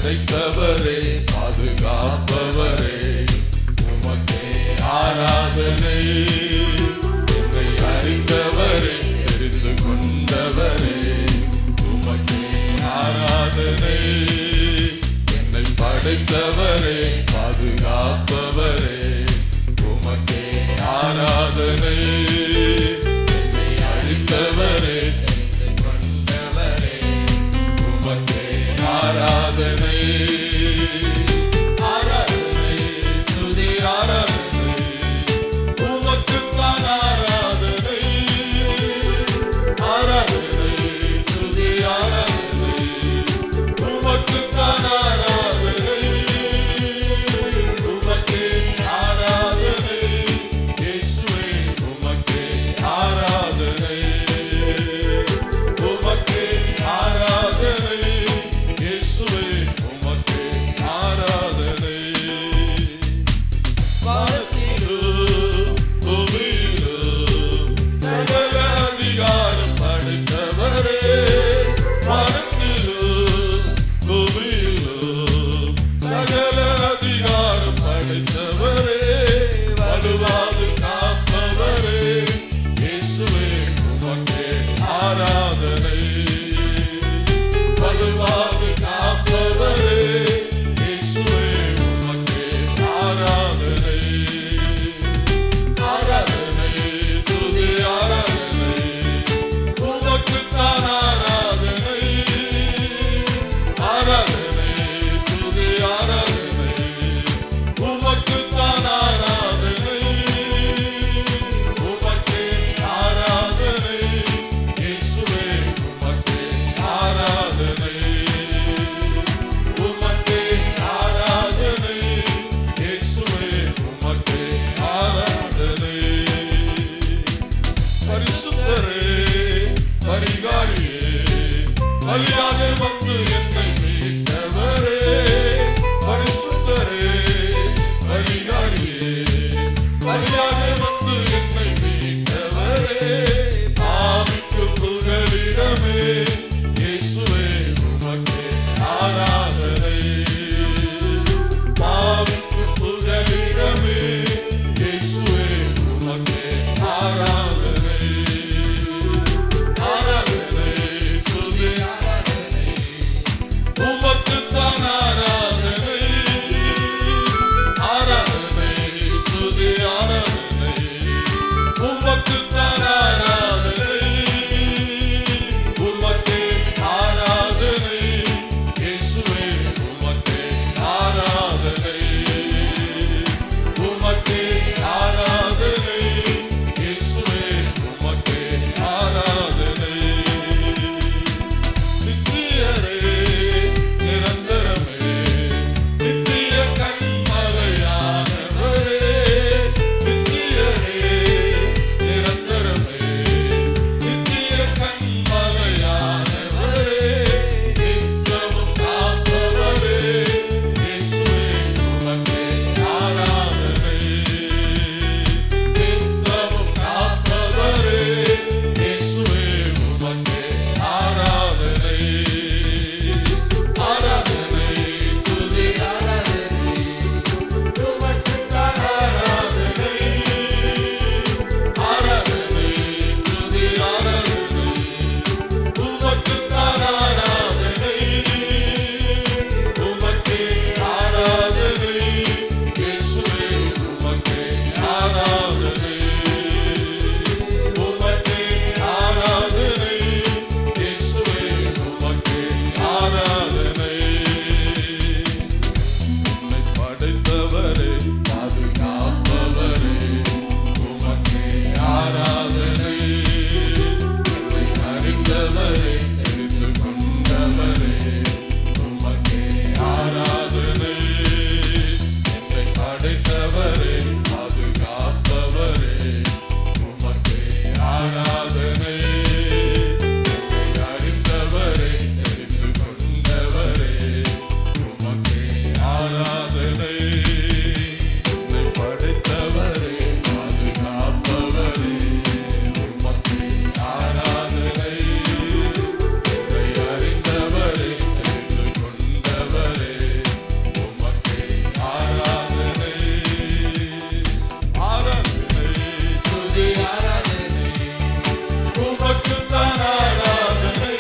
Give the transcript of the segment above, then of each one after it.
படைத்தவரே பாதுகாப்பவரே உமக்கே ஆராதனை என்னை அறிந்தவரே தெரிந்து கொண்டவரே உமக்கே ஆராதனை என்னை படைத்தவரே பாதுகாப்பவரே உமக்கே ஆராதனை என்னை அறிந்தவரே தெரிந்து கொண்டவரே உமக்கே ஆராதனை ஆராதனை துதி ஆராதனை உமக்குத்தான் ஆராதனை ஆராதனை துதி ஆராதனை உமக்குத்தான் ஆராதனை உமக்கே ஆராதனை இயேசுவே உமக்கே ஆராதனை உமக்கே ஆராதனை இயேசுவே உமக்கே ஆராதனை வானத்திலும் பூமியிலும் சகல அதிகாரம் படைத்தவரே வானத்திலும் பூமியிலும் சகல அதிகாரம் படைத்தவரே வலுவாது காப்பவரே இயேசுவே உமக்கே ஆராதனை வலுவாது காப்பவரே இயேசுவே உமக்கே ஆராதனை ஆராதனை துதி ஆராதனை உமக்குத்தான் ஆராதனை ஆராதனை துதி ஆராதனை உமக்குத்தான் ஆராதனை உமக்கே ஆராதனை இயேசுவே உமக்கே ஆராதனை உமக்கே ஆராதனை இயேசுவே உமக்கே ஆராதனை பரிசுத்தரே பரிகாரியே பலியாக வந்து என்னை மீட்டவரே பரிசுத்தரே பரிகாரியே பலியாக வந்து என்னை மீட்டவரே பாவிக்கு புகலிடமே இயேசுவே உமக்கே ஆராதனை பாவிக்கு புகலிடமே இயேசுவே உமக்கே ஆராதனை ஆராதனை துதி ஆராதனை உமக்குத்தான் ஆராதனை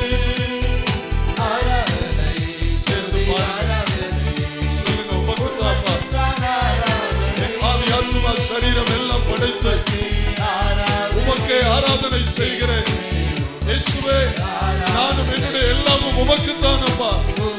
ஆராதனை சேர்ந்து பாடுங்க. சொல்லுங்க உமக்குத்தான் என் ஆவி ஆத்துமா சரீரம் எல்லாம் படைத்து உமக்கே ஆராதனை செய்கிறேன் இயேசுவே நானும் என்னுடைய எல்லாமும் உமக்குத்தான் அப்பா